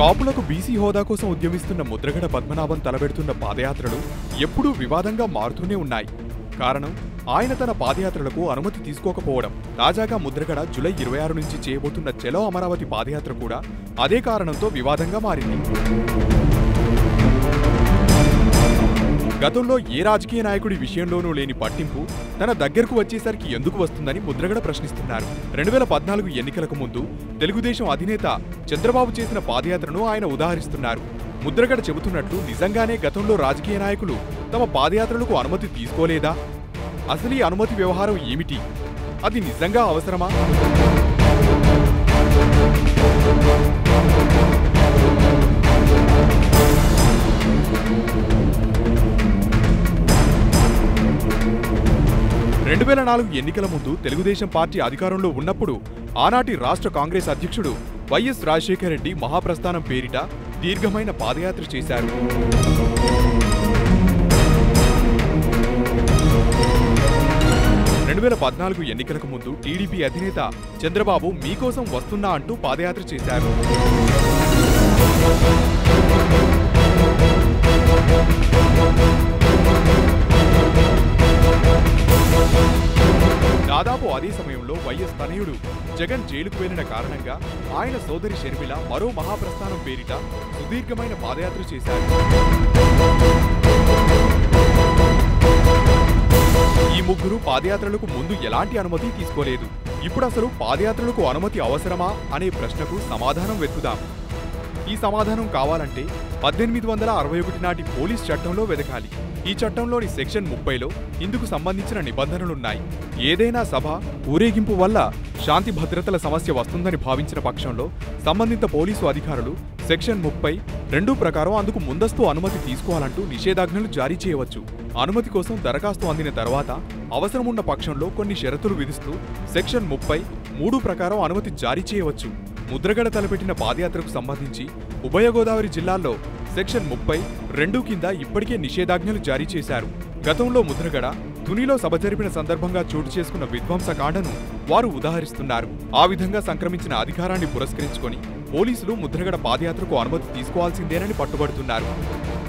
కాపులకు బీసీ హోదా కోసం ఉద్యమిస్తున్న ముద్రగడ పద్మనాభం తలబెడుతున్న పాదయాత్రలు ఎప్పుడూ వివాదంగా మారుతూనే ఉన్నాయి కారణం ఆయన తన పాదయాత్రలకు అనుమతి తీసుకోకపోవడం తాజాగా ముద్రగడ జులై ఇరవై ఆరు నుంచి చేయబోతున్న చెలో అమరావతి పాదయాత్ర కూడా అదే కారణంతో వివాదంగా మారింది గతంలో ఏ రాజకీయ నాయకుడి విషయంలోనూ లేని పట్టింపు తన దగ్గరకు వచ్చేసరికి ఎందుకు వస్తుందని ముద్రగడ ప్రశ్నిస్తున్నారు రెండు వేల పద్నాలుగు ఎన్నికలకు ముందు తెలుగుదేశం అధినేత చంద్రబాబు చేసిన పాదయాత్రను ఆయన ఉదాహరిస్తున్నారు ముద్రగడ చెబుతున్నట్లు నిజంగానే గతంలో రాజకీయ నాయకులు తమ పాదయాత్రలకు అనుమతి తీసుకోలేదా అసలు ఈ అనుమతి వ్యవహారం ఏమిటి అది నిజంగా అవసరమా రెండు వేల నాలుగు ఎన్నికల ముందు తెలుగుదేశం పార్టీ అధికారంలో ఉన్నప్పుడు ఆనాటి రాష్ట్ర కాంగ్రెస్ అధ్యక్షుడు వైఎస్ రాజశేఖర రెడ్డి మహాప్రస్థానం పేరిట దీర్ఘమైన పాదయాత్ర చేశారు రెండు వేల పద్నాలుగు ఎన్నికలకు ముందు టీడీపీ అధినేత చంద్రబాబు మీకోసం వస్తున్నా అంటూ పాదయాత్ర చేశారు దాదాపు అదే సమయంలో వైఎస్ తనయుడు జగన్ జైలుకు వెళ్లిన కారణంగా ఆయన సోదరి షర్మిల మరో మహాప్రస్థానం పేరిట సుదీర్ఘమైన పాదయాత్ర చేశారు ఈ ముగ్గురు పాదయాత్రలకు ముందు ఎలాంటి అనుమతి తీసుకోలేదు ఇప్పుడు అసలు పాదయాత్రలకు అనుమతి అవసరమా అనే ప్రశ్నకు సమాధానం వెతుకుదాం ఈ సమాధానం కావాలంటే పద్దెనిమిది వందల అరవై ఒకటి నాటి పోలీస్ చట్టంలో వెదకాలి ఈ చట్టంలోని సెక్షన్ ముప్పైలో ఇందుకు సంబంధించిన నిబంధనలున్నాయి ఏదైనా సభ ఊరేగింపు వల్ల శాంతి భద్రతల సమస్య వస్తుందని భావించిన పక్షంలో సంబంధిత పోలీసు అధికారులు సెక్షన్ ముప్పై రెండు ప్రకారం అందుకు ముందస్తు అనుమతి తీసుకోవాలంటూ నిషేధాజ్ఞలు జారీ చేయవచ్చు అనుమతి కోసం దరఖాస్తు అందిన తర్వాత అవసరమున్న పక్షంలో కొన్ని షరతులు విధిస్తూ సెక్షన్ ముప్పై మూడు ప్రకారం అనుమతి జారీ చేయవచ్చు ముద్రగడ తలపెట్టిన పాదయాత్రకు సంబంధించి ఉభయ గోదావరి జిల్లాల్లో సెక్షన్ ముప్పై రెండు కింద ఇప్పటికే నిషేధాజ్ఞలు జారీ చేశారు గతంలో ముద్రగడ తునిలో సభ జరిపిన సందర్భంగా చోటు చేసుకున్న విధ్వంసకాండను వారు ఉదాహరిస్తున్నారు ఆ విధంగా సంక్రమించిన అధికారాన్ని పురస్కరించుకొని పోలీసులు ముద్రగడ పాదయాత్రకు అనుమతి తీసుకోవాల్సిందేనని పట్టుబడుతున్నారు